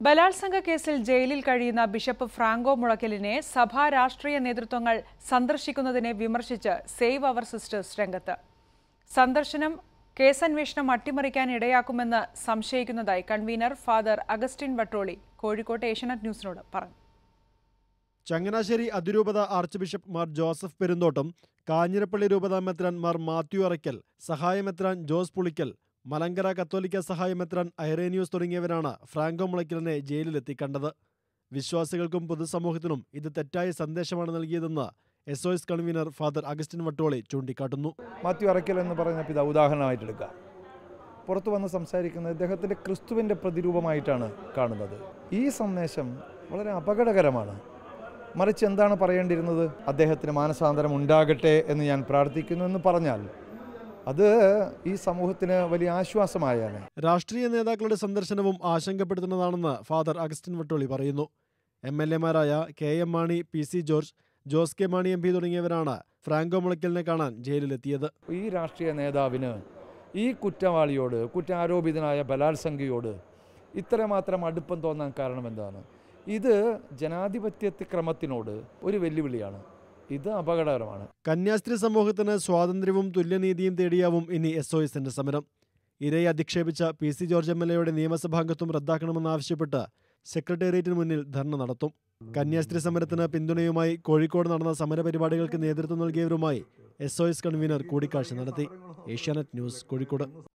ബലാത്സംഗ കേസിൽ ജയിലിൽ കഴിയുന്ന ബിഷപ്പ് ഫ്രാങ്കോ മുളയ്ക്കലിനെ സഭാ രാഷ്ട്രീയ നേതൃത്വങ്ങൾ സന്ദർശിക്കുന്നതിനെ വിമർശിച്ച് സേവ് അവർ സിസ്റ്റേഴ്സ് രംഗത്ത് സന്ദർശനം കേസന്വേഷണം അട്ടിമറിക്കാൻ ഇടയാക്കുമെന്ന് സംശയിക്കുന്നതായി കൺവീനർ ഫാദർ അഗസ്റ്റിൻ വട്ടോളി കോഴിക്കോട്ട് ഏഷ്യനെറ്റ് ന്യൂസിനോട് പറഞ്ഞു ചങ്ങനാശ്ശേരി അതിരൂപത archbishop Mar Joseph Perumthottam Kanjirappally രൂപത മെത്രാൻ മാർ മാത്യു അറയ്ക്കൽ സഹായമെത്രാൻ ജോസ് പുളിക്കൽ മലങ്കര കത്തോലിക്ക സഹായമെത്രാൻ ഐറേനിയൂസ് തുടങ്ങിയവരാണ് ഫ്രാങ്കോ മുളയ്ക്കലിനെ ജയിലിലെത്തി കണ്ടത് വിശ്വാസികൾക്കും പൊതുസമൂഹത്തിനും ഇത് തെറ്റായ സന്ദേശമാണ് നൽകിയതെന്ന് S O S convener father Augustine Vattoli ചൂണ്ടിക്കാട്ടുന്നു മാത്യു അറയ്ക്കൽ എന്ന് പറയുന്ന പിതാവ് ഉദാഹരണമായിട്ട് എടുക്കാം പുറത്തു വന്ന് സംസാരിക്കുന്നത് ഇദ്ദേഹത്തിൻ്റെ ക്രിസ്തുവിൻ്റെ പ്രതിരൂപമായിട്ടാണ് കാണുന്നത് ഈ സന്ദേശം വളരെ അപകടകരമാണ് മറിച്ച് എന്താണ് പറയേണ്ടിയിരുന്നത് അദ്ദേഹത്തിന് മാനസാന്തരം ഉണ്ടാകട്ടെ എന്ന് ഞാൻ പ്രാർത്ഥിക്കുന്നു എന്ന് പറഞ്ഞാൽ അത് ഈ സമൂഹത്തിന് വലിയ ആശ്വാസമായാണ് രാഷ്ട്രീയ നേതാക്കളുടെ സന്ദർശനവും ആശങ്കപ്പെടുത്തുന്നതാണെന്ന് ഫാദർ അഗസ്റ്റിൻ വട്ടോളി പറയുന്നു എം എൽ എമാരായ K M Mani P C George Jose K Mani M P തുടങ്ങിയവരാണ് ഫ്രാങ്കോ മുളയ്ക്കലിനെ കാണാൻ ജയിലിലെത്തിയത് ഈ രാഷ്ട്രീയ നേതാവിന് ഈ കുറ്റവാളിയോട് കുറ്റാരോപിതനായ ബലാത്സംഗിയോട് ഇത്രമാത്രം അടുപ്പം തോന്നാൻ കാരണം എന്താണ് ഇത് ജനാധിപത്യ ക്രമത്തിനോട് ഒരു വെല്ലുവിളിയാണ് ഇത് അപകടകരമാണ് കന്യാസ്ത്രീ സമൂഹത്തിന് സ്വാതന്ത്ര്യവും തുല്യനീതിയും തേടിയാവും ഇനി എസ് ഒ എസിന്റെ സമരം ഇരയെ അധിക്ഷേപിച്ച P C George M L എയുടെ നിയമസഭാംഗത്വം റദ്ദാക്കണമെന്നാവശ്യപ്പെട്ട് സെക്രട്ടേറിയറ്റിന് മുന്നിൽ ധർണ നടത്തും കന്യാസ്ത്രീ സമരത്തിന് പിന്തുണയുമായി കോഴിക്കോട് നടന്ന സമരപരിപാടികൾക്ക് നേതൃത്വം നൽകിയവരുമായി എസ് ഒ എസ് കൺവീനർ കൂടിക്കാഴ്ച നടത്തി ഏഷ്യാനെറ്റ് ന്യൂസ് കോഴിക്കോട്